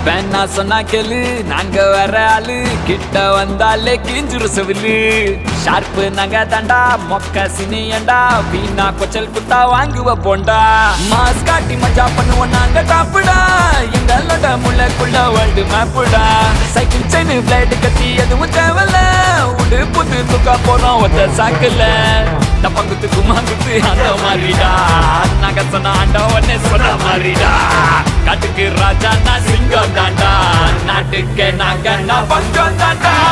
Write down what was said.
வேணா சொன்னா கேளு நாங்க வர ஆளு கிட்ட வந்தாலே கிஞ்சிரு செவிலு ஷார்ப்பு நாங்க தாண்டா மொக்க சினியண்டா வீணா கொச்சல் குத்தா வாங்குவ போண்டா மாஸ் காட்டி மஜா பண்ணுவோம் நாங்க டாப்புடா எங்களோட முள்ளக்குள்ள வேர்ல்டு மேப்புடா சைக்கிள் செயின் பிளைட் கத்தி எதுவும் தேவையில்ல உடு புது துக்கா போறோம் ஒத்த சாக்குல டப்பங்குத்து குமாங்குத்து அந்த மாதிரிடா நாங்க சொன்ன ஆண்டா உடனே சொன்ன மாதிரிடா காட்டுக்கு ராஜா நான் சிங்கம் தாண்டா நாட்டுக்கு நாங்க நான் பஞ்சம் தாண்டா